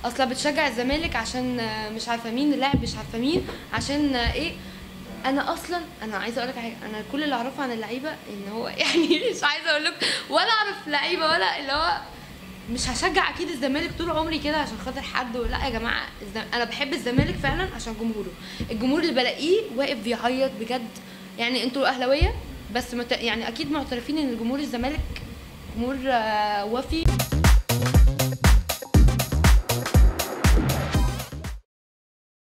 اصلا بتشجع الزمالك عشان آه، مش عارفه مين اللاعب مش عارفه مين عشان آه، ايه انا اصلا انا عايزه اقول لك حاجه انا كل اللي اعرفه عن اللعيبه ان هو يعني مش عايزه اقول لك ولا اعرف لعيبه ولا اللي هو مش هشجع اكيد الزمالك طول عمري كده عشان خاطر حد لا يا جماعه الزم... انا بحب الزمالك فعلا عشان جمهوره الجمهور اللي بلاقيه واقف بيعيط بجد يعني انتوا اهلاويه بس مت... يعني اكيد معترفين ان جمهور الزمالك جمهور آه، وفي